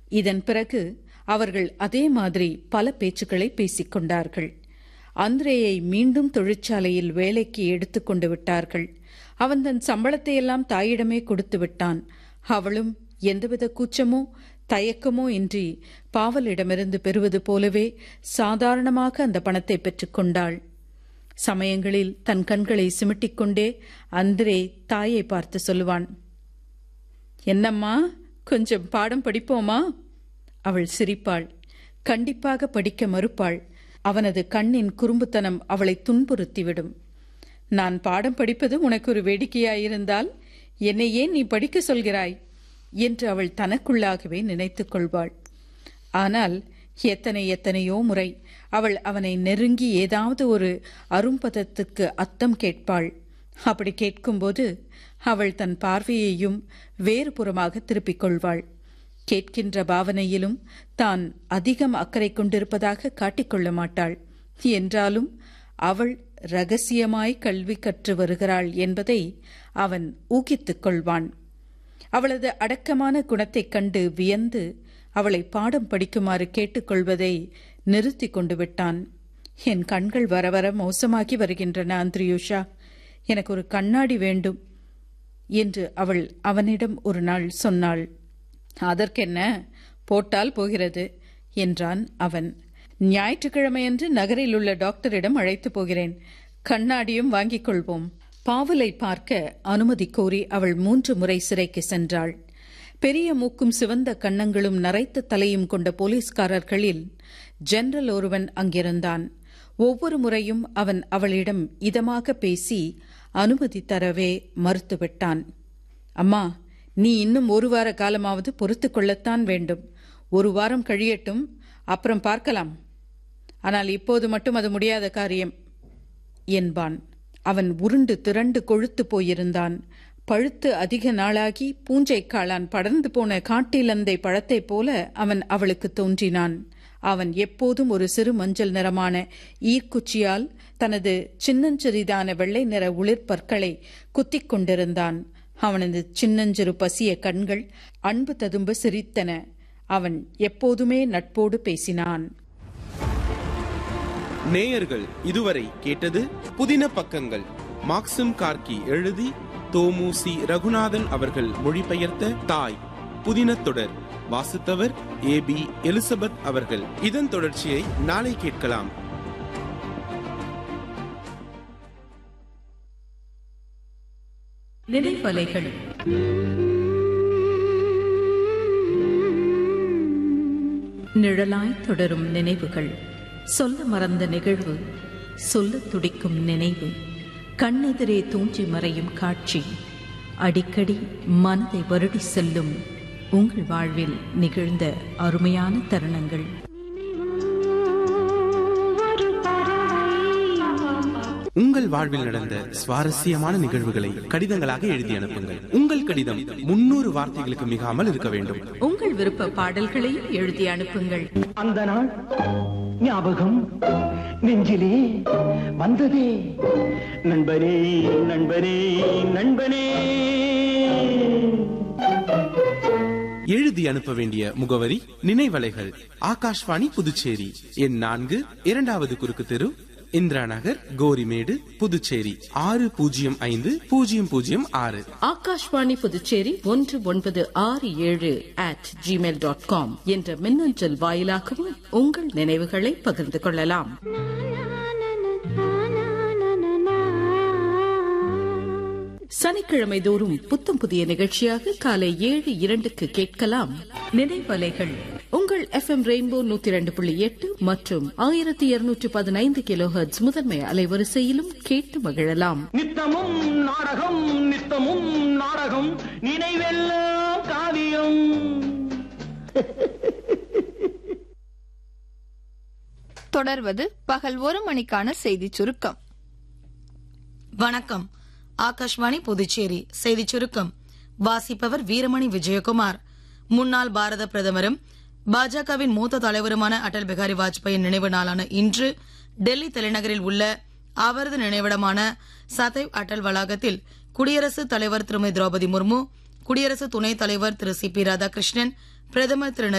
இதன் பிறகு அவர்கள் அதே மாதிரி பல பேச்சுக்களை பேசிக் கொண்டார்கள் அந்திரேயை மீண்டும் தொழிற்சாலையில் வேலைக்கு எடுத்துக் கொண்டு விட்டார்கள் அவன் தன் சம்பளத்தை எல்லாம் தாயிடமே கொடுத்து விட்டான் அவளும் எந்தவித கூச்சமோ தயக்கமோ இன்றி பாவலிடமிருந்து பெறுவது போலவே சாதாரணமாக அந்த பணத்தை பெற்றுக்கொண்டாள் சமயங்களில் தன் கண்களை சிமிட்டிக்கொண்டே அந்திரே தாயை பார்த்து சொல்லுவான் என்னம்மா கொஞ்சம் பாடம் படிப்போமா அவள் சிரிப்பாள் கண்டிப்பாக படிக்க மறுப்பாள் அவனது கண்ணின் குறும்புத்தனம் அவளை துன்புறுத்திவிடும் நான் பாடம் படிப்பது உனக்கு ஒரு வேடிக்கையாயிருந்தால் என்னை ஏன் நீ படிக்க சொல்கிறாய் என்று அவள் தனக்குள்ளாகவே நினைத்துக் கொள்வாள் ஆனால் எத்தனை எத்தனையோ முறை அவள் அவனை நெருங்கி ஏதாவது ஒரு அரும்பதத்துக்கு அர்த்தம் கேட்பாள் அப்படி கேட்கும்போது அவள் தன் பார்வையையும் வேறு புறமாக திருப்பிக் கொள்வாள் கேட்கின்ற பாவனையிலும் தான் அதிகம் அக்கறை கொண்டிருப்பதாக காட்டிக்கொள்ள மாட்டாள் என்றாலும் அவள் ரகசியமாய் கல்வி கற்று வருகிறாள் என்பதை அவன் ஊகித்துக் கொள்வான் அவளது அடக்கமான குணத்தைக் கண்டு வியந்து அவளை பாடம் படிக்குமாறு கேட்டுக்கொள்வதை நிறுத்தி கொண்டு விட்டான் என் கண்கள் வர வர மோசமாகி வருகின்றன அந்திரியூஷா எனக்கு ஒரு கண்ணாடி வேண்டும் என்று அவள் அவனிடம் ஒரு நாள் சொன்னாள் அதற்கென்ன போட்டால் போகிறது என்றான் அவன் ஞாயிற்றுக்கிழமையன்று நகரில் உள்ள டாக்டரிடம் அழைத்து போகிறேன் கண்ணாடியும் வாங்கிக் கொள்வோம் பாவலை பார்க்க அனுமதி கோரி அவள் மூன்று முறை சிறைக்கு சென்றாள் பெரிய மூக்கும் சிவந்த கன்னங்களும் நரைத்த தலையும் கொண்ட போலீஸ்காரர்களில் ஜெனரல் ஒருவன் அங்கிருந்தான் ஒவ்வொரு முறையும் அவன் அவளிடம் இதமாக பேசி அனுமதி தரவே மறுத்துவிட்டான் அம்மா நீ இன்னும் ஒரு வார காலமாவது பொறுத்துக் கொள்ளத்தான் வேண்டும் ஒரு வாரம் கழியட்டும் அப்புறம் பார்க்கலாம் ஆனால் இப்போது மட்டும் அது முடியாத காரியம் என்பான் அவன் உருண்டு திரண்டு கொழுத்து போயிருந்தான் பழுத்து அதிக நாளாகி பூஞ்சை காளான் படர்ந்து போன காட்டிலந்தை பழத்தைப் போல அவன் அவளுக்கு தோன்றினான் அவன் எப்போதும் ஒரு சிறு மஞ்சள் நிறமான ஈர்க்குச்சியால் தனது சின்னஞ்சிறிதான வெள்ளை நிற உளிர்பற்களை குத்திக் கொண்டிருந்தான் அவனது சின்னஞ்சிறு பசிய கண்கள் அன்பு ததும்ப சிரித்தன அவன் எப்போதுமே நட்போடு பேசினான் நேயர்கள் இதுவரை கேட்டது புதின பக்கங்கள் மாக்சிம் கார்கி எழுதி தோமுசி ரகுநாதன் அவர்கள் மொழிபெயர்த்த தாய் புதின தொடர் வாசித்தவர் ஏ பி எலிசபெத் அவர்கள் இதன் தொடர்ச்சியை நாளை கேட்கலாம் நினைவலைகள் நிழலாய் தொடரும் நினைவுகள் சொல்ல மறந்த நிகழ்வு சொல்லத் துடிக்கும் நினைவு கண்ணெதிரே தூஞ்சி மறையும் காட்சி அடிக்கடி மனதை வருடி செல்லும் உங்கள் வாழ்வில் நிகழ்ந்த அருமையான தருணங்கள் உங்கள் வாழ்வில் நடந்த சுவாரஸ்யமான நிகழ்வுகளை கடிதங்களாக எழுதி அனுப்புங்கள் உங்கள் கடிதம் முன்னூறு வார்த்தைகளுக்கு மிகாமல் இருக்க வேண்டும் உங்கள் விருப்ப பாடல்களையும் எழுதி அனுப்புங்கள் அந்த நாள் ஞாபகம் நெஞ்சிலே வந்ததே நண்பனே நண்பனே நண்பனே எழுதி அனுப்ப வேண்டிய முகவரி நினைவலைகள் ஆகாஷ்வாணி புதுச்சேரி எண் நான்கு இரண்டாவது குறுக்கு தெரு இந்திரா நகர் கோரிமேடு புதுச்சேரி ஆறு பூஜ்ஜியம் ஐந்து பூஜ்ஜியம் பூஜ்ஜியம் ஆறு ஆகாஷ்வாணி புதுச்சேரி ஒன்று ஒன்பது ஆறு ஏழு அட் ஜிமெயில் டாட் காம் என்ற மின்னஞ்சல் வாயிலாகவும் உங்கள் நினைவுகளை பகிர்ந்து கொள்ளலாம் சனிக்கிழமை தோறும் புத்தம் புதிய நிகழ்ச்சியாக காலை ஏழு இரண்டுக்கு கேட்கலாம் நினைவலைகள் உங்கள் எஃப் எம் ரெயின்போ நூத்தி ரெண்டு புள்ளி எட்டு மற்றும் ஆயிரத்தி இருநூற்றி பதினைந்து கிலோ முதன்மை அலைவரிசையிலும் கேட்டு மகிழலாம் நித்தமும் நாடகம் நித்தமும் நாடகம் நினைவெல்லாம் காவியம் தொடர்வது பகல் ஒரு மணிக்கான செய்திச் சுருக்கம் வணக்கம் ஆகாஷ்வாணி புதுச்சேரி செய்திச் சுருக்கம் வாசிப்பவர் வீரமணி விஜயகுமார் முன்னாள் பாரத பிரதமரும் பாஜகவின் மூத்த தலைவருமான அடல் பிகாரி வாஜ்பாயின் நினைவு நாளான இன்று டெல்லி தலைநகரில் உள்ள அவரது நினைவிடமான சதைவ் அடல் வளாகத்தில் குடியரசுத் தலைவர் திருமதி திரௌபதி முர்மு குடியரசு துணைத் தலைவர் திரு சி பி ராதாகிருஷ்ணன் பிரதமர் திரு